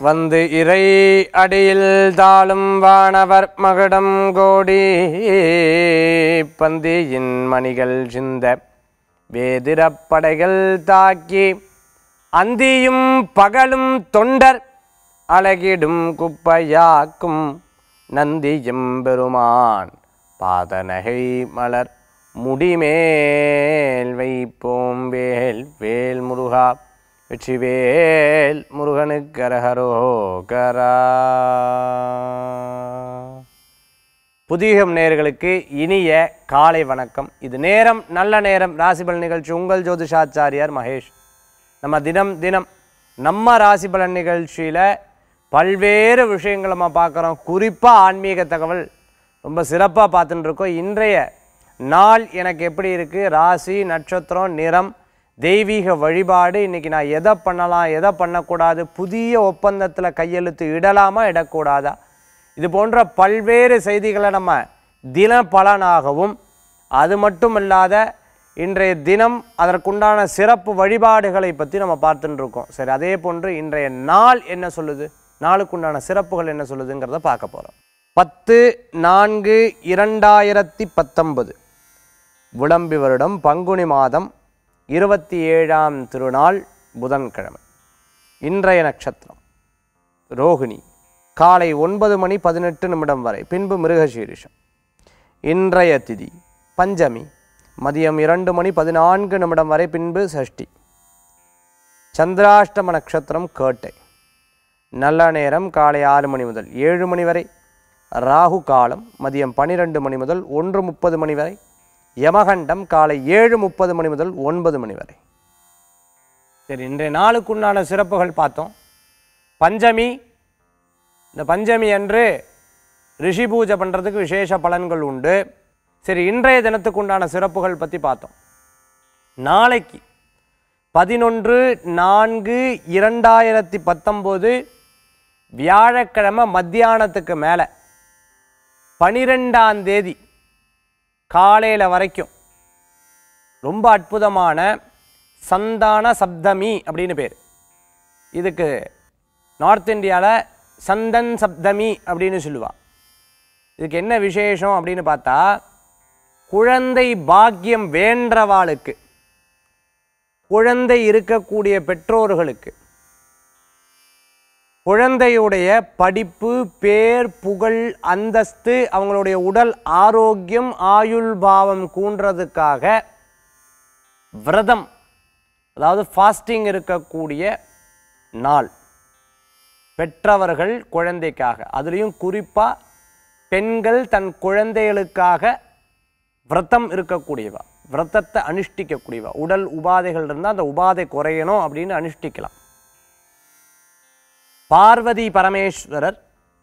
வந்து இறை அடியில் தாளும் வானவர் மகுடம் கோடி பந்தியின் மணிகள் சிந்த வேதிரப்படைகள் தாக்கி அந்தியும் பகலும் தொண்டர் அழகிடும் குப்பையாக்கும் நந்தியும் பெருமான் பாதநகை மலர் முடிமேல் வைப்போம் வேல் வேல் முருகா வெற்றிவேல் முருகனுக்கு அரஹரோகரா புதியம் நேர்களுக்கு இனிய காலை வணக்கம் இது நேரம் நல்ல நேரம் ராசிபலன் நிகழ்ச்சி உங்கள் ஜோதிஷாச்சாரியார் மகேஷ் நம்ம தினம் தினம் நம்ம ராசிபலன் நிகழ்ச்சியில் பல்வேறு விஷயங்களை நம்ம பார்க்குறோம் குறிப்பாக ஆன்மீக தகவல் ரொம்ப சிறப்பாக பார்த்துட்டு இருக்கோம் இன்றைய நாள் எனக்கு எப்படி இருக்குது ராசி நட்சத்திரம் நிறம் தெய்வீக வழிபாடு இன்றைக்கி நான் எதை பண்ணலாம் எதை பண்ணக்கூடாது புதிய ஒப்பந்தத்தில் கையெழுத்து இடலாமா இடக்கூடாதா இது போன்ற பல்வேறு செய்திகளை நம்ம தின பலனாகவும் அது மட்டும் இல்லாத இன்றைய தினம் அதற்குண்டான சிறப்பு வழிபாடுகளை பற்றி நம்ம பார்த்துட்டு இருக்கோம் சரி அதே போன்று இன்றைய நாள் என்ன சொல்லுது நாளுக்குண்டான சிறப்புகள் என்ன சொல்லுதுங்கிறத பார்க்க போகிறோம் பத்து நான்கு இரண்டாயிரத்தி பத்தொன்பது விளம்பி வருடம் பங்குனி மாதம் இருபத்தி ஏழாம் திருநாள் புதன்கிழமை இன்றைய நட்சத்திரம் ரோகிணி காலை ஒன்பது மணி பதினெட்டு நிமிடம் வரை பின்பு மிருகசீரிஷம் இன்றைய திதி பஞ்சமி மதியம் இரண்டு மணி பதினான்கு நிமிடம் வரை பின்பு சஷ்டி சந்திராஷ்டம நட்சத்திரம் கேட்டை நல்ல நேரம் காலை ஆறு மணி முதல் ஏழு மணி வரை ராகு காலம் மதியம் பன்னிரெண்டு மணி முதல் ஒன்று முப்பது மணி வரை யமகண்டம் காலை ஏழு முப்பது மணி முதல் ஒன்பது மணி வரை சரி இன்றைய நாளுக்குண்டான சிறப்புகள் பார்த்தோம் பஞ்சமி இந்த பஞ்சமி அன்று ரிஷி பூஜை பண்ணுறதுக்கு விசேஷ பலன்கள் உண்டு சரி இன்றைய தினத்துக்கு உண்டான சிறப்புகள் பற்றி பார்த்தோம் நாளைக்கு பதினொன்று நான்கு இரண்டாயிரத்தி பத்தொம்போது வியாழக்கிழமை மத்தியானத்துக்கு மேலே பனிரெண்டாம் தேதி காலையில் வரைக்கும் ரொம்ப அற்புதமான சந்தான சப்தமி அப்படின்னு பேர் இதுக்கு நார்த் இந்தியாவில் சந்தன் சப்தமி அப்படின்னு சொல்லுவா இதுக்கு என்ன விசேஷம் அப்படின்னு பார்த்தா குழந்தை பாக்கியம் வேண்டவாளுக்கு குழந்தை இருக்கக்கூடிய பெற்றோர்களுக்கு குழந்தையுடைய படிப்பு பேர் புகழ் அந்தஸ்து அவங்களுடைய உடல் ஆரோக்கியம் ஆயுள் பாவம் கூன்றதுக்காக விரதம் அதாவது ஃபாஸ்டிங் இருக்கக்கூடிய நாள் பெற்றவர்கள் குழந்தைக்காக அதுலேயும் குறிப்பாக பெண்கள் தன் குழந்தைகளுக்காக விரதம் இருக்கக்கூடியவா விரதத்தை அனுஷ்டிக்கக்கூடியவா உடல் உபாதைகள் இருந்தால் அந்த உபாதை குறையணும் அப்படின்னு அனுஷ்டிக்கலாம் பார்வதி பரமேஸ்வரர்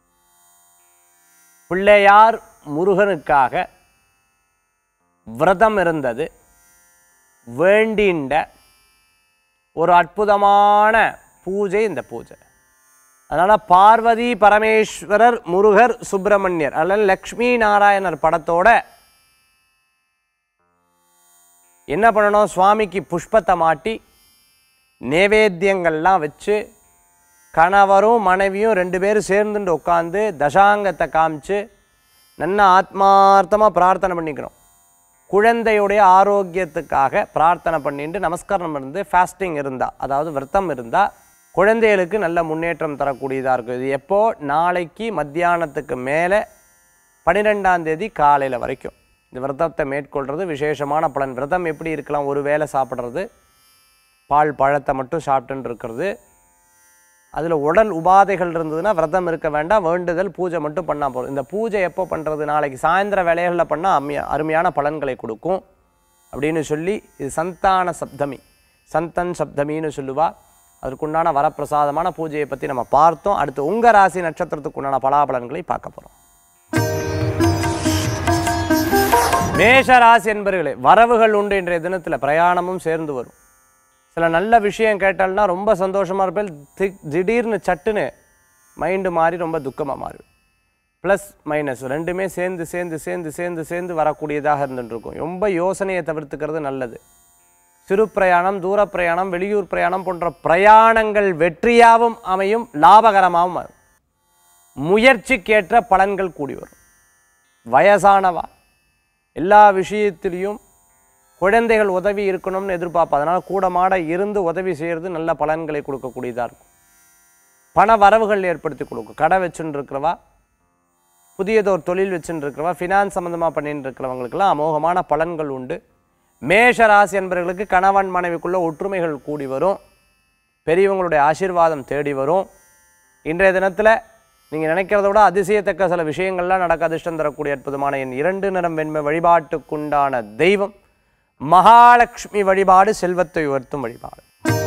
பிள்ளையார் முருகனுக்காக விரதம் இருந்தது வேண்டிண்ட ஒரு அற்புதமான பூஜை இந்த பூஜை அதனால் பார்வதி பரமேஸ்வரர் முருகர் சுப்பிரமணியர் அல்லது லக்ஷ்மி நாராயணர் படத்தோட என்ன பண்ணணும் சுவாமிக்கு புஷ்பத்தை மாட்டி நேவேத்தியங்கள்லாம் வச்சு கணவரும் மனைவியும் ரெண்டு பேரும் சேர்ந்துட்டு உட்காந்து தசாங்கத்தை காமிச்சு நல்ல ஆத்மார்த்தமாக பிரார்த்தனை பண்ணிக்கணும் குழந்தையுடைய ஆரோக்கியத்துக்காக பிரார்த்தனை பண்ணிட்டு நமஸ்காரம் இருந்து ஃபாஸ்டிங் இருந்தால் அதாவது விரதம் இருந்தால் குழந்தைகளுக்கு நல்ல முன்னேற்றம் தரக்கூடியதாக இருக்கும் இது எப்போ நாளைக்கு மத்தியானத்துக்கு மேலே பன்னிரெண்டாம் தேதி காலையில் வரைக்கும் இந்த விரதத்தை மேற்கொள்கிறது விசேஷமான பலன் விரதம் எப்படி இருக்கலாம் ஒரு வேளை சாப்பிட்றது பால் பழத்தை மட்டும் சாப்பிட்டுன்னு இருக்கிறது அதில் உடல் உபாதைகள் இருந்ததுன்னா விரதம் இருக்க வேண்டாம் வேண்டுதல் பூஜை மட்டும் பண்ணால் போதும் இந்த பூஜை எப்போ பண்ணுறது நாளைக்கு சாயந்தர வேலைகளில் பண்ணால் அம்மியா அருமையான பலன்களை கொடுக்கும் அப்படின்னு சொல்லி இது சந்தான சப்தமி சந்தன் சப்தமின்னு சொல்லுவா அதற்குண்டான வரப்பிரசாதமான பூஜையை பற்றி நம்ம பார்த்தோம் அடுத்து உங்கள் ராசி நட்சத்திரத்துக்கு உண்டான பலாபலன்களை பார்க்க போகிறோம் மேஷ ராசி என்பர்களே வரவுகள் உண்டு இன்றைய தினத்தில் பிரயாணமும் சேர்ந்து வரும் சில நல்ல விஷயம் கேட்டால்னா ரொம்ப சந்தோஷமாக இருப்பேன் தி- திடீர்னு சட்டுன்னு மைண்டு மாறி ரொம்ப துக்கமாக மாறும் ப்ளஸ் மைனஸ் ரெண்டுமே சேர்ந்து சேர்ந்து சேர்ந்து சேர்ந்து சேர்ந்து வரக்கூடியதாக இருந்துட்டு இருக்கும் ரொம்ப யோசனையை தவிர்த்துக்கிறது நல்லது சிறு பிரயாணம் தூர பிரயாணம் வெளியூர் பிரயாணம் போன்ற பிரயாணங்கள் வெற்றியாகவும் அமையும் லாபகரமாகவும் அமையும் முயற்சிக்கேற்ற பலன்கள் கூடி வரும் வயசானவா எல்லா விஷயத்திலையும் குழந்தைகள் உதவி இருக்கணும்னு எதிர்பார்ப்பா அதனால் கூடமாட இருந்து உதவி செய்கிறது நல்ல பலன்களை கொடுக்கக்கூடியதாக இருக்கும் பண வரவுகள் ஏற்படுத்தி கொடுக்கும் கடை வச்சுன்னு இருக்கிறவா புதியதொரு தொழில் வச்சுன்னு இருக்கிறவா ஃபினான்ஸ் சம்மந்தமாக பண்ணிட்டு இருக்கிறவங்களுக்கெல்லாம் அமோகமான பலன்கள் உண்டு மேஷ ராசி என்பவர்களுக்கு கணவன் மனைவிக்குள்ள ஒற்றுமைகள் கூடி வரும் பெரியவங்களுடைய ஆசீர்வாதம் தேடி வரும் இன்றைய தினத்தில் நீங்கள் நினைக்கிறத விட அதிசயத்தக்க சில விஷயங்கள்லாம் நடக்க அதிர்ஷ்டம் தரக்கூடிய அற்புதமான என் இரண்டு நிறம் வெண்மை வழிபாட்டுக்குண்டான தெய்வம் மகாலட்சுமி வழிபாடு செல்வத்தை உயர்த்தும் வழிபாடு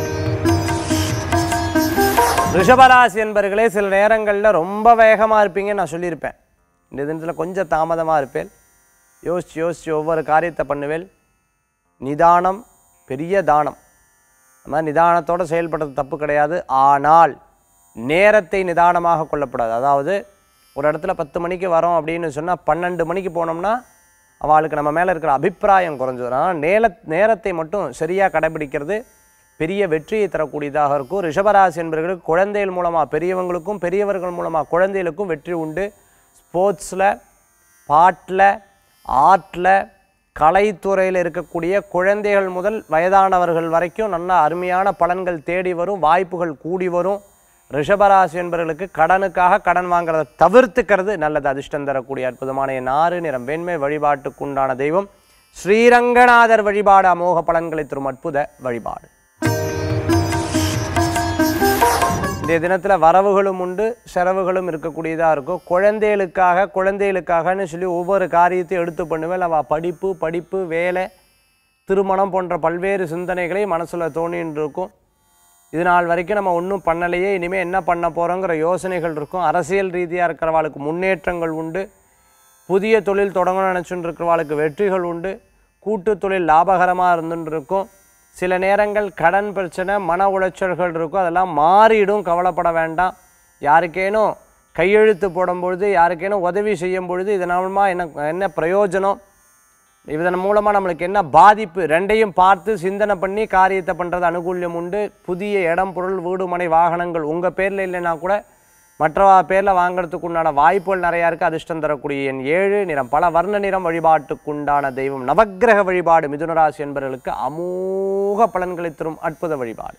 ரிஷபராசி என்பர்களே சில நேரங்களில் ரொம்ப வேகமாக இருப்பீங்கன்னு நான் சொல்லியிருப்பேன் இந்த தினத்தில் கொஞ்சம் தாமதமாக இருப்பேன் யோசிச்சு யோசிச்சு ஒவ்வொரு காரியத்தை பண்ணுவேன் நிதானம் பெரிய தானம் அந்த மாதிரி நிதானத்தோடு செயல்படுறது தப்பு கிடையாது ஆனால் நேரத்தை நிதானமாக கொள்ளப்படாது அதாவது ஒரு இடத்துல பத்து மணிக்கு வரோம் அப்படின்னு சொன்னால் பன்னெண்டு மணிக்கு போனோம்னா அவளுக்கு நம்ம மேலே இருக்கிற அபிப்பிராயம் குறைஞ்சிடும் ஆனால் நேர நேரத்தை மட்டும் சரியாக கடைபிடிக்கிறது பெரிய வெற்றியை தரக்கூடியதாக இருக்கும் ரிஷபராசி என்பவர்களுக்கு குழந்தைகள் மூலமாக பெரியவங்களுக்கும் பெரியவர்கள் மூலமாக குழந்தைகளுக்கும் வெற்றி உண்டு ஸ்போர்ட்ஸில் பாட்டில் ஆர்ட்டில் கலைத்துறையில் இருக்கக்கூடிய குழந்தைகள் முதல் வயதானவர்கள் வரைக்கும் நல்ல அருமையான பலன்கள் தேடி வரும் வாய்ப்புகள் கூடி வரும் ரிஷபராசி என்பவர்களுக்கு கடனுக்காக கடன் வாங்குறதை தவிர்த்துக்கிறது நல்லது அதிர்ஷ்டம் தரக்கூடிய அற்புதமான என் ஆறு நிறம் வெண்மை வழிபாட்டுக்குண்டான தெய்வம் ஸ்ரீரங்கநாதர் வழிபாடு அமோக பலன்களை தரும் அற்புத வழிபாடு இன்றைய தினத்தில் வரவுகளும் உண்டு செலவுகளும் இருக்கக்கூடியதாக இருக்கும் குழந்தைகளுக்காக குழந்தைகளுக்காகன்னு சொல்லி ஒவ்வொரு காரியத்தையும் எடுத்து பண்ணுவேன் அவள் படிப்பு படிப்பு வேலை திருமணம் போன்ற பல்வேறு சிந்தனைகளை மனசில் தோணின்னு இருக்கும் இது நாள் வரைக்கும் நம்ம ஒன்றும் பண்ணலையே இனிமேல் என்ன பண்ண போகிறோங்கிற யோசனைகள் இருக்கும் அரசியல் ரீதியாக இருக்கிறவாளுக்கு முன்னேற்றங்கள் உண்டு புதிய தொழில் தொடங்கணும்னு நினச்சிட்டு இருக்கிறவாளுக்கு வெற்றிகள் உண்டு கூட்டு தொழில் லாபகரமாக இருந்துட்டு இருக்கும் சில நேரங்கள் கடன் பிரச்சனை மன உளைச்சல்கள் இருக்கும் அதெல்லாம் மாறிடும் கவலைப்பட வேண்டாம் யாருக்கேனும் கையெழுத்து போடும்பொழுது யாருக்கேனும் உதவி செய்யும் பொழுது இதனாலமா என்ன என்ன பிரயோஜனம் இதன் மூலமாக நம்மளுக்கு என்ன பாதிப்பு ரெண்டையும் பார்த்து சிந்தனை பண்ணி காரியத்தை பண்ணுறது அனுகூல்யம் உண்டு புதிய இடம் பொருள் வீடு மனை வாகனங்கள் உங்கள் பேரில் இல்லைன்னா கூட மற்றவா பேரில் வாங்குறதுக்கு உண்டான வாய்ப்புகள் நிறையா இருக்குது அதிர்ஷ்டம் தரக்கூடிய என் ஏழு நிறம் பல வர்ண நிறம் வழிபாட்டுக்குண்டான தெய்வம் நவக்கிரக வழிபாடு மிதுனராசி என்பவர்களுக்கு அமோக பலன்களை தரும் அற்புத வழிபாடு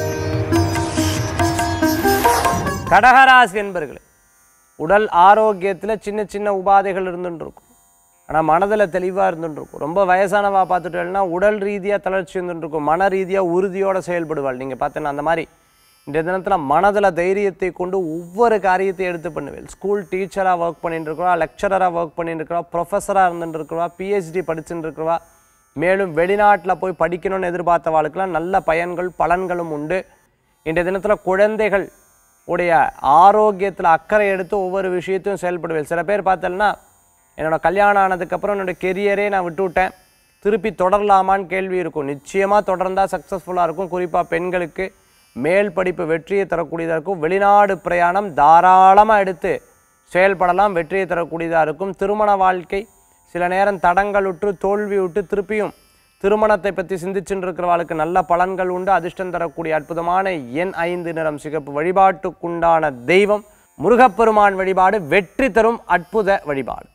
கடகராசி என்பர்களே உடல் ஆரோக்கியத்தில் சின்ன சின்ன உபாதைகள் இருந்துட்டு இருக்கும் ஆனால் மனதில் தெளிவாக இருந்துட்டு இருக்கும் ரொம்ப வயசானவா பார்த்துட்டேன்னா உடல் ரீதியாக தளர்ச்சி இருந்துட்டு இருக்கும் மன ரீதியாக உறுதியோடு செயல்படுவாள் நீங்கள் பார்த்தீங்கன்னா அந்த மாதிரி இந்த தினத்தில் மனதில் தைரியத்தை கொண்டு ஒவ்வொரு காரியத்தையும் எடுத்து பண்ணுவேன் ஸ்கூல் டீச்சராக ஒர்க் பண்ணிட்டு இருக்கிறவா லெக்சரராக ஒர்க் பண்ணிட்டு இருக்கிறவா ப்ரொஃபஸராக இருந்துட்டு இருக்கிறவா பிஹெச்டி படிச்சுட்டு இருக்கிறவா மேலும் வெளிநாட்டில் போய் படிக்கணும்னு எதிர்பார்த்தவாளுக்கெல்லாம் நல்ல பயன்கள் பலன்களும் உண்டு இன்றைய தினத்தில் குழந்தைகள் உடைய ஆரோக்கியத்தில் அக்கறை எடுத்து ஒவ்வொரு விஷயத்தையும் செயல்படுவேன் சில பேர் பார்த்தோம்னா என்னோட கல்யாணம் ஆனதுக்கப்புறம் என்னோட கெரியரே நான் விட்டு விட்டேன் திருப்பி தொடரலாமான்னு கேள்வி இருக்கும் நிச்சயமாக தொடர்ந்தால் சக்ஸஸ்ஃபுல்லாக இருக்கும் குறிப்பாக பெண்களுக்கு மேல் படிப்பு வெற்றியை தரக்கூடியதாக இருக்கும் வெளிநாடு பிரயாணம் தாராளமாக எடுத்து செயல்படலாம் வெற்றியை தரக்கூடியதாக இருக்கும் திருமண வாழ்க்கை சில நேரம் தடங்கள் விட்டு தோல்வி விட்டு திருப்பியும் திருமணத்தை பற்றி சிந்திச்சுட்டு இருக்கிறவாளுக்கு நல்ல பலன்கள் உண்டு அதிர்ஷ்டம் தரக்கூடிய அற்புதமான எண் ஐந்து நிறம் சிகப்பு வழிபாட்டுக்குண்டான தெய்வம் முருகப்பெருமான் வழிபாடு வெற்றி தரும் அற்புத வழிபாடு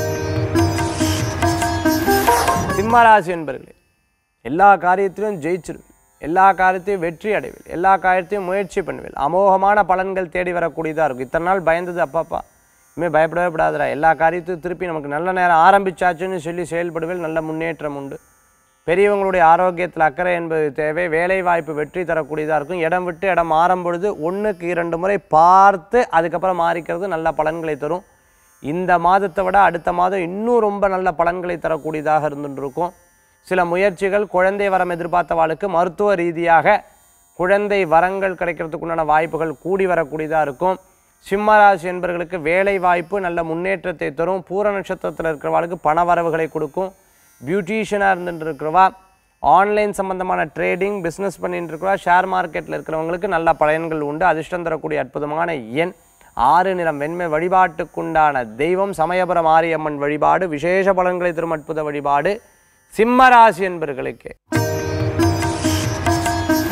சிம்மராசி என்பர்களே எல்லா காரியத்திலும் ஜெயிச்சிருவேன் எல்லா காரியத்தையும் வெற்றி அடைவேன் எல்லா காரியத்தையும் முயற்சி பண்ணுவேன் அமோகமான பலன்கள் தேடி வரக்கூடியதாக இருக்கும் இத்தனை நாள் பயந்தது அப்பாப்பா இனிமேல் பயப்படவே படாதடா எல்லா காரியத்தையும் திருப்பி நமக்கு நல்ல நேரம் ஆரம்பிச்சாச்சுன்னு சொல்லி செயல்படுவேன் நல்ல முன்னேற்றம் உண்டு பெரியவங்களுடைய ஆரோக்கியத்தில் அக்கறை என்பது தேவை வேலை வாய்ப்பு வெற்றி தரக்கூடியதாக இருக்கும் இடம் விட்டு இடம் மாறும் பொழுது ஒன்றுக்கு இரண்டு முறை பார்த்து அதுக்கப்புறம் மாறிக்கிறது நல்ல பலன்களை தரும் இந்த மாதத்தை விட அடுத்த மாதம் இன்னும் ரொம்ப நல்ல பலன்களை தரக்கூடியதாக இருந்துட்டு இருக்கும் சில முயற்சிகள் குழந்தை வரம் எதிர்பார்த்தவாளுக்கு மருத்துவ ரீதியாக குழந்தை வரங்கள் கிடைக்கிறதுக்குண்டான வாய்ப்புகள் கூடி வரக்கூடியதாக இருக்கும் சிம்மராசி என்பவர்களுக்கு வேலை வாய்ப்பு நல்ல முன்னேற்றத்தை தரும் பூர நட்சத்திரத்தில் இருக்கிறவாளுக்கு பண வரவுகளை கொடுக்கும் பியூட்டிஷியனாக இருந்துட்டு இருக்கிறவா ஆன்லைன் சம்பந்தமான ட்ரேடிங் பிஸ்னஸ் பண்ணிட்டு இருக்கிறவா ஷேர் மார்க்கெட்டில் இருக்கிறவங்களுக்கு நல்ல பலன்கள் உண்டு அதிர்ஷ்டம் தரக்கூடிய அற்புதமான எண் ஆறு நிறம் வெண்மை வழிபாட்டுக்குண்டான தெய்வம் சமயபுரம் மாரியம்மன் வழிபாடு விசேஷ பலன்களை தரும் அற்புத வழிபாடு சிம்மராசி என்பர்களுக்கு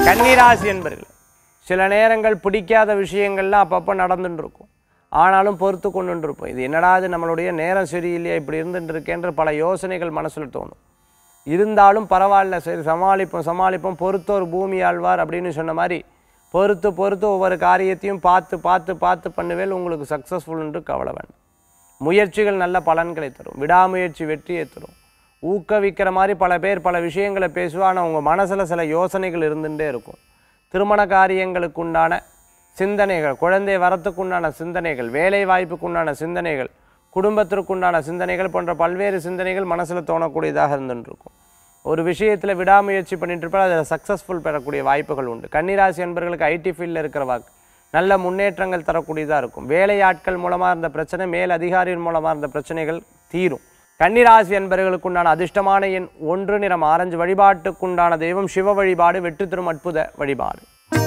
கன்னிராசி என்பர்கள் சில நேரங்கள் பிடிக்காத விஷயங்கள்லாம் அப்பப்போ நடந்துட்டு இருக்கும் ஆனாலும் பொறுத்து கொண்டு இருப்போம் இது என்னடா இது நம்மளுடைய நேரம் சரியில்லையா இப்படி இருந்துட்டு இருக்கேன்ற பல யோசனைகள் மனசில் தோணும் இருந்தாலும் பரவாயில்ல சரி சமாளிப்போம் சமாளிப்போம் பொறுத்தோர் பூமி ஆழ்வார் அப்படின்னு சொன்ன மாதிரி பொறுத்து பொறுத்து ஒவ்வொரு காரியத்தையும் பார்த்து பார்த்து பார்த்து பண்ணுவேல் உங்களுக்கு சக்ஸஸ்ஃபுல்ன்று கவலை வேண்டாம் முயற்சிகள் நல்ல பலன்களை தரும் விடாமுயற்சி வெற்றியை தரும் ஊக்குவிக்கிற மாதிரி பல பேர் பல விஷயங்களை பேசுவா ஆனால் உங்கள் மனசில் சில யோசனைகள் இருந்துகிட்டே இருக்கும் திருமண காரியங்களுக்கு உண்டான சிந்தனைகள் குழந்தை வரத்துக்குண்டான சிந்தனைகள் வேலை வாய்ப்புக்குண்டான சிந்தனைகள் குடும்பத்திற்குண்டான சிந்தனைகள் போன்ற பல்வேறு சிந்தனைகள் மனசில் தோணக்கூடியதாக இருந்துட்டு இருக்கும் ஒரு விஷயத்தில் விடாமுயற்சி பண்ணிட்டு இருப்பால் அதில் சக்ஸஸ்ஃபுல் பெறக்கூடிய வாய்ப்புகள் உண்டு கன்னிராசி என்பவர்களுக்கு ஐடி ஃபீல்டில் இருக்கிற வாக்கு நல்ல முன்னேற்றங்கள் தரக்கூடியதாக இருக்கும் வேலையாட்கள் மூலமாக இருந்த பிரச்சனை மேல் அதிகாரியின் மூலமாக இருந்த பிரச்சனைகள் தீரும் கன்னிராசி என்பவர்களுக்குண்டான அதிர்ஷ்டமான எண் ஒன்று நிறம் ஆரஞ்சு வழிபாட்டுக்குண்டான தெய்வம் சிவ வழிபாடு வெற்றி தரும் அற்புத வழிபாடு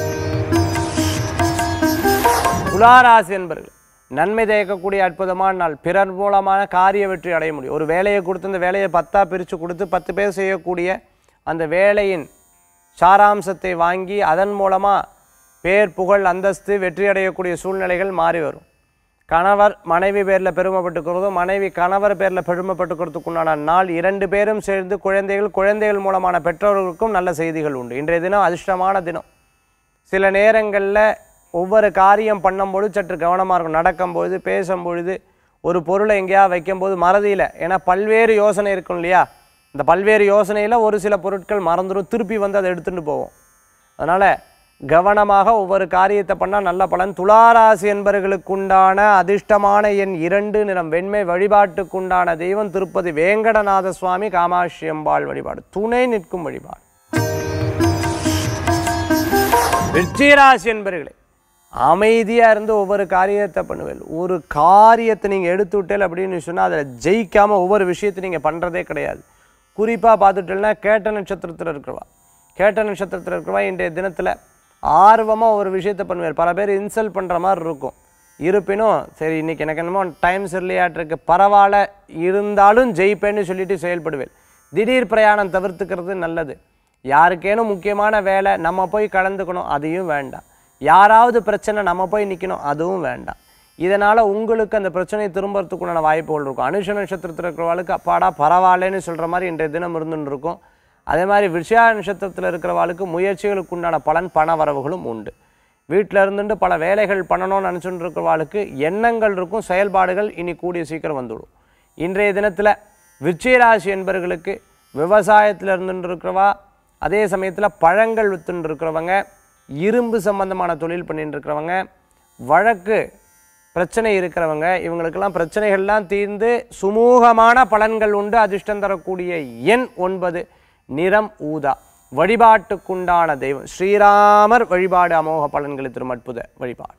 துளாராசி என்பர்கள் நன்மை தேய்க்கக்கூடிய அற்புதமான நாள் பிறர் மூலமான காரிய வெற்றி அடைய முடியும் ஒரு வேலையை கொடுத்து அந்த வேலையை பத்தா பிரித்து கொடுத்து பத்து பேர் செய்யக்கூடிய அந்த வேலையின் சாராம்சத்தை வாங்கி அதன் மூலமாக பேர் புகழ் அந்தஸ்து வெற்றி அடையக்கூடிய சூழ்நிலைகள் மாறி வரும் கணவர் மனைவி பேரில் பெருமைப்பட்டுக்கிறதும் மனைவி கணவர் பேரில் பெருமைப்பட்டுக்கிறதுக்குண்டான நாள் இரண்டு பேரும் சேர்ந்து குழந்தைகள் குழந்தைகள் மூலமான பெற்றோர்களுக்கும் நல்ல செய்திகள் உண்டு இன்றைய தினம் அதிர்ஷ்டமான தினம் சில நேரங்களில் ஒவ்வொரு காரியம் பண்ணும்போது சற்று கவனமாக இருக்கும் நடக்கும்பொழுது பேசும்பொழுது ஒரு பொருளை எங்கேயாவது வைக்கும்போது மறதியில் ஏன்னா பல்வேறு யோசனை இருக்கும் இல்லையா இந்த பல்வேறு யோசனையில் ஒரு சில பொருட்கள் மறந்துடும் திருப்பி வந்து அதை எடுத்துகிட்டு போவோம் அதனால் கவனமாக ஒவ்வொரு காரியத்தை பண்ணால் நல்ல பலன் துளாராசி என்பவர்களுக்குண்டான அதிர்ஷ்டமான எண் இரண்டு நிறம் வெண்மை வழிபாட்டுக்குண்டான தெய்வம் திருப்பதி வேங்கடநாத சுவாமி காமாட்சி அம்பாள் வழிபாடு துணை நிற்கும் வழிபாடு விருச்சிகராசி என்பர்களே அமைதியாக இருந்து ஒவ்வொரு காரியத்தை பண்ணுவேன் ஒரு காரியத்தை நீங்கள் எடுத்து விட்டேல் அப்படின்னு சொன்னால் அதில் ஜெயிக்காமல் ஒவ்வொரு விஷயத்தை நீங்கள் பண்ணுறதே கிடையாது குறிப்பாக பார்த்துட்டேன்னா கேட்ட நட்சத்திரத்தில் இருக்கிறவா கேட்ட நட்சத்திரத்தில் இருக்கிறவா இன்றைய தினத்தில் ஆர்வமாக ஒரு விஷயத்தை பண்ணுவார் பல பேர் இன்சல்ட் பண்ணுற மாதிரி இருக்கும் இருப்பினும் சரி இன்னைக்கு எனக்கு என்னமோ டைம் சரியில்லையாட்டிருக்கு பரவாயில்ல இருந்தாலும் ஜெயிப்பேன்னு சொல்லிட்டு செயல்படுவேன் திடீர் பிரயாணம் தவிர்த்துக்கிறது நல்லது யாருக்கேனும் முக்கியமான வேலை நம்ம போய் கலந்துக்கணும் அதையும் வேண்டாம் யாராவது பிரச்சனை நம்ம போய் நிற்கணும் அதுவும் வேண்டாம் இதனால் உங்களுக்கு அந்த பிரச்சனையை திரும்புறதுக்குண்டான வாய்ப்புகள் இருக்கும் அனுஷ நட்சத்திரத்தில் இருக்கிறவளுக்கு அப்பாடா பரவாயில்லைன்னு சொல்கிற மாதிரி இன்றைய தினம் இருந்துன்னு இருக்கும் அதே மாதிரி விஷயா நட்சத்திரத்தில் இருக்கிறவாளுக்கு முயற்சிகளுக்கு உண்டான பலன் பண வரவுகளும் உண்டு வீட்டில் இருந்துட்டு பல வேலைகள் பண்ணணும்னு நினச்சிட்டு இருக்கிறவாளுக்கு எண்ணங்கள் இருக்கும் செயல்பாடுகள் இனி கூடிய சீக்கிரம் வந்துடும் இன்றைய தினத்தில் விருச்சிகராசி என்பவர்களுக்கு விவசாயத்தில் இருந்துட்டு இருக்கிறவா அதே சமயத்தில் பழங்கள் வித்துன்னு இருக்கிறவங்க இரும்பு சம்பந்தமான தொழில் பண்ணிட்டு இருக்கிறவங்க வழக்கு பிரச்சனை இருக்கிறவங்க இவங்களுக்கெல்லாம் பிரச்சனைகள்லாம் தீர்ந்து சுமூகமான பலன்கள் உண்டு அதிர்ஷ்டம் தரக்கூடிய எண் ஒன்பது நிறம் ஊதா வழிபாட்டுக்குண்டான தெய்வம் ஸ்ரீராமர் வழிபாடு அமோக பலன்களை தரும் அற்புத வழிபாடு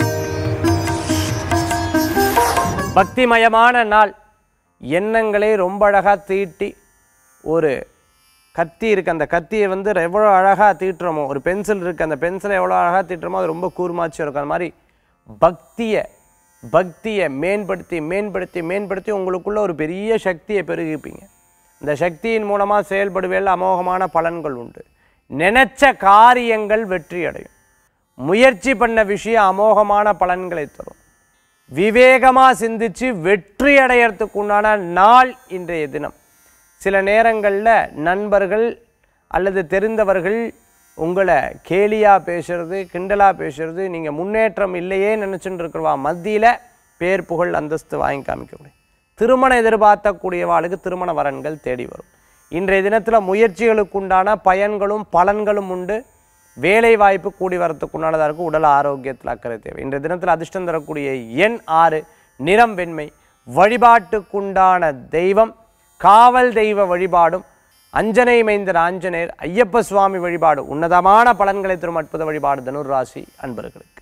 பக்திமயமான நாள் எண்ணங்களை ரொம்ப அழகாக தீட்டி ஒரு கத்தி இருக்குது அந்த கத்தியை வந்து எவ்வளோ அழகாக தீட்டுறோமோ ஒரு பென்சில் இருக்குது அந்த பென்சிலை எவ்வளோ அழகாக தீட்டுறோமோ அது ரொம்ப கூர்மாச்சு இருக்கும் அந்த மாதிரி பக்தியை பக்தியை மேம்படுத்தி மேம்படுத்தி மேம்படுத்தி உங்களுக்குள்ள ஒரு பெரிய சக்தியை பெருகிப்பீங்க இந்த சக்தியின் மூலமாக செயல்படுவேல அமோகமான பலன்கள் உண்டு நினைச்ச காரியங்கள் வெற்றி அடையும் முயற்சி பண்ண விஷயம் அமோகமான பலன்களை தரும் விவேகமாக சிந்திச்சு வெற்றி அடையறதுக்கு உண்டான நாள் இன்றைய தினம் சில நேரங்களில் நண்பர்கள் அல்லது தெரிந்தவர்கள் உங்களை கேலியாக பேசுறது கிண்டலாக பேசுறது நீங்கள் முன்னேற்றம் இல்லையே நினச்சிட்டு இருக்கிறவா மத்தியில் பேர் புகழ் அந்தஸ்து வாங்கி காமிக்க முடியும் திருமணம் எதிர்பார்க்கக்கூடியவாளுக்கு திருமண வரன்கள் தேடி வரும் இன்றைய தினத்தில் முயற்சிகளுக்குண்டான பயன்களும் பலன்களும் உண்டு வேலை வாய்ப்பு கூடி வரத்துக்குண்டானதாக இருக்கும் உடல் ஆரோக்கியத்தில் அக்கறை தேவை இன்றைய தினத்தில் அதிர்ஷ்டம் தரக்கூடிய எண் ஆறு நிறம் வெண்மை வழிபாட்டுக்குண்டான தெய்வம் காவல் தெய்வ வழிபாடும் அஞ்சனை மைந்தர் ஆஞ்சநேயர் ஐயப்ப சுவாமி வழிபாடு உன்னதமான பலன்களை தரும் அற்புத வழிபாடு தனுர் ராசி அன்பர்களுக்கு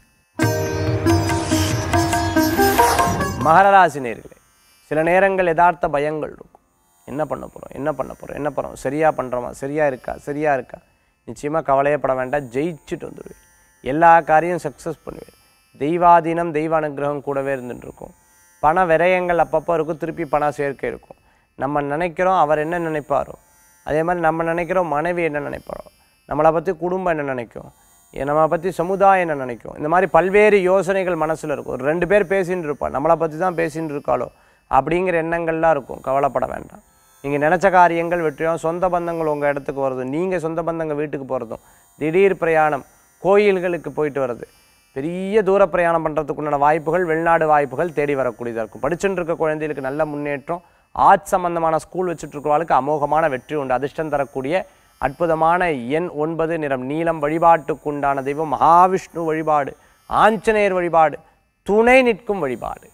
மகர ராசி நேர்களே சில நேரங்கள் யதார்த்த பயங்கள் இருக்கும் என்ன பண்ண போகிறோம் என்ன பண்ண போகிறோம் என்ன பண்ணுறோம் சரியாக பண்ணுறோமா சரியாக இருக்கா சரியாக இருக்கா நிச்சயமாக கவலையப்பட வேண்டாம் ஜெயிச்சுட்டு வந்துடுவேன் எல்லா காரியம் சக்ஸஸ் பண்ணுவேன் தெய்வாதீனம் தெய்வ அனுகிரகம் கூடவே இருந்துட்டு இருக்கும் பண விரயங்கள் அப்பப்போ இருக்கும் திருப்பி பண சேர்க்கை இருக்கும் நம்ம நினைக்கிறோம் அவர் என்ன நினைப்பாரோ அதே மாதிரி நம்ம நினைக்கிறோம் மனைவி என்ன நினைப்பாரோ நம்மளை பற்றி குடும்பம் என்ன நினைக்கும் ஏ, நம்மளை பற்றி சமுதாயம் என்ன நினைக்கும் இந்த மாதிரி பல்வேறு யோசனைகள் மனசில் இருக்கும் ஒரு ரெண்டு பேர் பேசின்னு இருப்பா நம்மளை பற்றி தான் பேசின்னு இருக்காளோ அப்படிங்கிற எண்ணங்கள்லாம் இருக்கும் கவலைப்பட வேண்டாம் நீங்கள் நினச்ச காரியங்கள் வெற்றியும் சொந்த பந்தங்கள் உங்கள் இடத்துக்கு வர்றதும் நீங்கள் சொந்த பந்தங்கள் வீட்டுக்கு போகிறதும் திடீர் பிரயாணம் கோயில்களுக்கு போயிட்டு வர்றது பெரிய தூர பிரயாணம் பண்ணுறதுக்குண்டான வாய்ப்புகள் வெளிநாடு வாய்ப்புகள் தேடி வரக்கூடியதாக இருக்கும் படிச்சுட்டு இருக்க குழந்தைகளுக்கு நல்ல முன்னேற்றம் ஆர்ட்ஸ் சம்பந்தமான ஸ்கூல் வச்சுட்டு இருக்கிறவங்களுக்கு அமோகமான வெற்றி உண்டு அதிர்ஷ்டம் தரக்கூடிய அற்புதமான எண் ஒன்பது நிறம் நீலம் வழிபாட்டுக்குண்டான தெய்வம் மகாவிஷ்ணு வழிபாடு ஆஞ்சநேயர் வழிபாடு துணை நிற்கும் வழிபாடு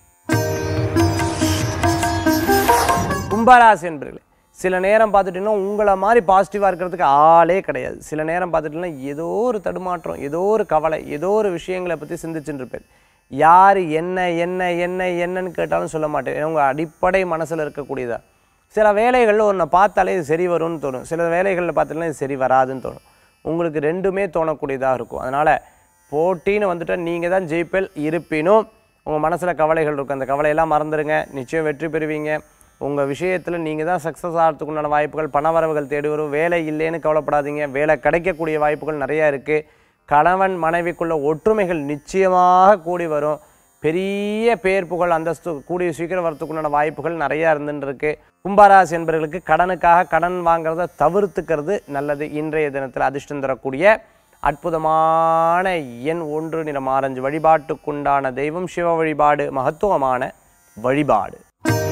கும்பராசி என்பர்களே சில நேரம் பார்த்துட்டீங்கன்னா உங்களை மாதிரி பாசிட்டிவாக இருக்கிறதுக்கு ஆளே கிடையாது சில நேரம் பார்த்துட்டீங்கன்னா ஏதோ ஒரு தடுமாற்றம் ஏதோ ஒரு கவலை ஏதோ ஒரு விஷயங்களை பற்றி சிந்திச்சுட்டு இருப்பேன் யார் என்ன என்ன என்ன என்னன்னு கேட்டாலும் சொல்ல மாட்டேன் ஏன்னா உங்கள் அடிப்படை மனசில் இருக்கக்கூடியதா சில வேலைகளில் ஒன்றை பார்த்தாலே இது சரி வரும்னு தோணும் சில வேலைகளில் பார்த்தாலே இது சரி வராதுன்னு தோணும் உங்களுக்கு ரெண்டுமே தோணக்கூடியதாக இருக்கும் அதனால் போட்டின்னு வந்துட்டால் நீங்கள் தான் ஜெயிப்பல் இருப்பினும் உங்கள் மனசில் கவலைகள் இருக்கும் அந்த கவலையெல்லாம் மறந்துடுங்க நிச்சயம் வெற்றி பெறுவீங்க உங்கள் விஷயத்தில் நீங்கள் தான் சக்ஸஸ் ஆகிறதுக்கு உண்டான வாய்ப்புகள் பணவரவுகள் தேடி வரும் வேலை இல்லைன்னு கவலைப்படாதீங்க வேலை கிடைக்கக்கூடிய வாய்ப்புகள் நிறையா இருக்குது கணவன் மனைவிக்குள்ள ஒற்றுமைகள் நிச்சயமாக கூடி வரும் பெரிய பேர் புகழ் அந்தஸ்து கூடிய சீக்கிரம் வரத்துக்குண்டான வாய்ப்புகள் நிறையா இருந்துன்னு இருக்கு கும்பராசி என்பவர்களுக்கு கடனுக்காக கடன் வாங்குறத தவிர்த்துக்கிறது நல்லது இன்றைய தினத்தில் அதிர்ஷ்டம் தரக்கூடிய அற்புதமான எண் ஒன்று நிறம் ஆரஞ்சு வழிபாட்டுக்குண்டான தெய்வம் சிவ வழிபாடு மகத்துவமான வழிபாடு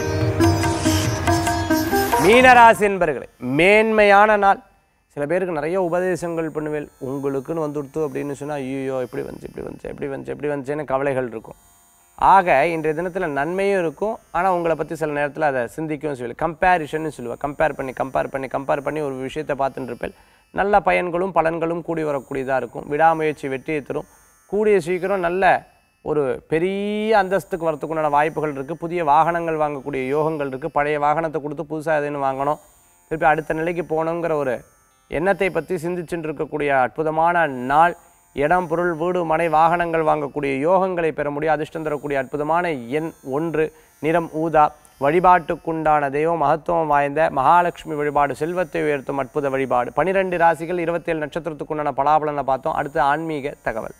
மீனராசி என்பர்களே மேன்மையான நாள் சில பேருக்கு நிறைய உபதேசங்கள் பண்ணுவேன் உங்களுக்குன்னு வந்துடுத்து அப்படின்னு சொன்னால் ஐயோ இப்படி வந்துச்சு இப்படி வந்துச்சு எப்படி வந்துச்சு எப்படி வந்துச்சுன்னு கவலைகள் இருக்கும் ஆக இன்றைய தினத்தில் நன்மையும் இருக்கும் ஆனால் உங்களை பற்றி சில நேரத்தில் அதை சிந்திக்கவும் சொல்லி கம்பேரிஷன்னு சொல்லுவேன் கம்பேர் பண்ணி கம்பேர் பண்ணி கம்பேர் பண்ணி ஒரு விஷயத்தை பார்த்துட்டு இருப்பேன் நல்ல பயன்களும் பலன்களும் கூடி வரக்கூடியதாக இருக்கும் விடாமுயற்சி வெற்றியை தரும் கூடிய சீக்கிரம் நல்ல ஒரு பெரிய அந்தஸ்துக்கு வரத்துக்குண்டான வாய்ப்புகள் இருக்குது புதிய வாகனங்கள் வாங்கக்கூடிய யோகங்கள் இருக்குது பழைய வாகனத்தை கொடுத்து புதுசாக எதுன்னு வாங்கணும் திருப்பி அடுத்த நிலைக்கு போகணுங்கிற ஒரு எண்ணத்தை பற்றி சிந்திச்சுட்டு இருக்கக்கூடிய அற்புதமான நாள் இடம் பொருள் வீடு மனை வாகனங்கள் வாங்கக்கூடிய யோகங்களை பெற முடியும் அதிர்ஷ்டம் தரக்கூடிய அற்புதமான எண் ஒன்று நிறம் ஊதா வழிபாட்டுக்குண்டான தெய்வம் மகத்துவம் வாய்ந்த மகாலட்சுமி வழிபாடு செல்வத்தை உயர்த்தும் அற்புத வழிபாடு பனிரெண்டு ராசிகள் இருபத்தேழு நட்சத்திரத்துக்குண்டான பலாபலனை பார்த்தோம் அடுத்து ஆன்மீக தகவல்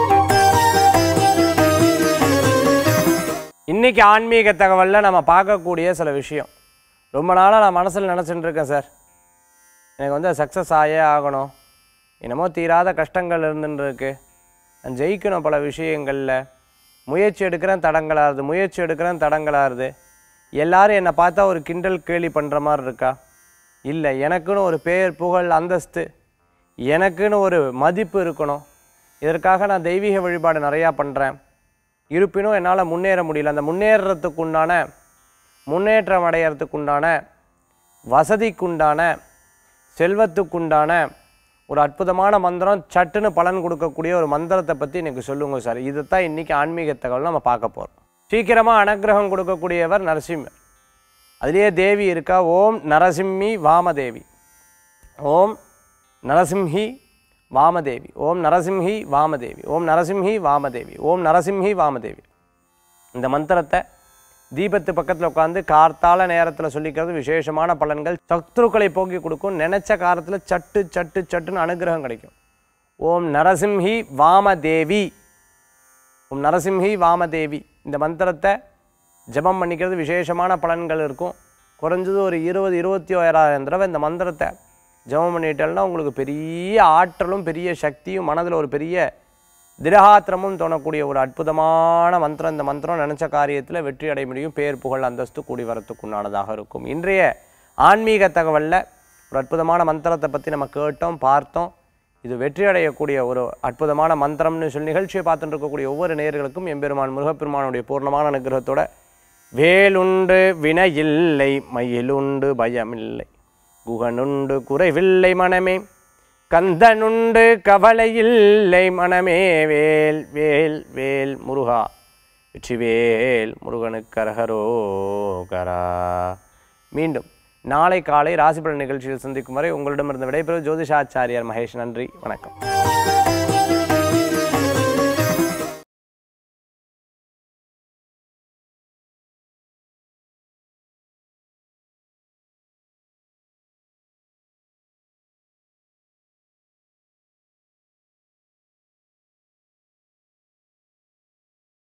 இன்னைக்கு ஆன்மீக தகவலில் நம்ம பார்க்கக்கூடிய சில விஷயம் ரொம்ப நாளாக நான் மனசில் நினச்சிட்டு இருக்கேன் சார் எனக்கு வந்து சக்ஸஸ் ஆயே ஆகணும் என்னமோ தீராத கஷ்டங்கள் இருந்துன்னு இருக்கு நான் ஜெயிக்கணும் பல விஷயங்களில் முயற்சி எடுக்கிறேன் தடங்களாகுது முயற்சி எடுக்கிறேன் தடங்களாகுது எல்லாரும் என்னை பார்த்தா ஒரு கிண்டல் கேலி பண்ணுற மாதிரி இருக்கா இல்லை எனக்குன்னு ஒரு பேர் புகழ் அந்தஸ்து எனக்குன்னு ஒரு மதிப்பு இருக்கணும் இதற்காக நான் தெய்வீக வழிபாடு நிறையா பண்ணுறேன் இருப்பினும் என்னால் முன்னேற முடியல அந்த முன்னேறத்துக்குண்டான முன்னேற்றம் அடையறதுக்குண்டான வசதிக்குண்டான செல்வத்துக்குண்டான ஒரு அற்புதமான மந்திரம் சட்டுன்னு பலன் கொடுக்கக்கூடிய ஒரு மந்திரத்தை பற்றி எனக்கு சொல்லுங்க சார் இதுதான் இன்றைக்கி ஆன்மீக தகவல் நம்ம பார்க்க போகிறோம் சீக்கிரமாக அனுக்கிரகம் கொடுக்கக்கூடியவர் நரசிம்மர் அதுலேயே தேவி இருக்கா ஓம் நரசிம்மி வாமதேவி ஓம் நரசிம்ஹி வாமதேவி ஓம் நரசிம்ஹி வாமதேவி ஓம் நரசிம்ஹி வாமதேவி ஓம் நரசிம்ஹி வாமதேவி இந்த மந்திரத்தை தீபத்து பக்கத்தில் உட்காந்து கார்த்தால நேரத்தில் சொல்லிக்கிறது விசேஷமான பலன்கள் சத்ருக்களை போக்கி கொடுக்கும் நினைச்ச காலத்தில் சட்டு சட்டு சட்டுன்னு அனுகிரகம் கிடைக்கும் ஓம் நரசிம்ஹி வாமதேவி ஓம் நரசிம்ஹி வாமதேவி இந்த மந்திரத்தை ஜெபம் பண்ணிக்கிறது விசேஷமான பலன்கள் இருக்கும் குறைஞ்சது ஒரு இருபது இருபத்தி ஓராயிரம் தடவை இந்த மந்திரத்தை ஜெபம் பண்ணிட்டேன்னா உங்களுக்கு பெரிய ஆற்றலும் பெரிய சக்தியும் மனதில் ஒரு பெரிய திரகாத்திரமும் தோணக்கூடிய ஒரு அற்புதமான மந்திரம் இந்த மந்திரம் நினச்ச காரியத்தில் வெற்றி அடைய முடியும் பேர் புகழ் அந்தஸ்து கூடி வரத்துக்குண்டானதாக இருக்கும் இன்றைய ஆன்மீக தகவலில் ஒரு அற்புதமான மந்திரத்தை பற்றி நம்ம கேட்டோம் பார்த்தோம் இது வெற்றி அடையக்கூடிய ஒரு அற்புதமான மந்திரம்னு சொல்லி நிகழ்ச்சியை பார்த்துட்டு இருக்கக்கூடிய ஒவ்வொரு நேயர்களுக்கும் எம்பெருமான் முருகப்பெருமானுடைய பூர்ணமான அனுகிரகத்தோட வேலுண்டு வினையில்லை மயிலுண்டு பயமில்லை குகனுண்டு குறைவில்லை மனமே கந்தனுண்டு கவலையில்லை மனமே வேல் வேல் வேல் முருகா வெற்றிவேல் முருகனுக்கு அரகரோகரா மீண்டும் நாளை காலை ராசிபலன் நிகழ்ச்சியில் சந்திக்கும் வரை உங்களிடமிருந்து விடைபெறும் ஜோதிஷாச்சாரியார் மகேஷ் நன்றி வணக்கம்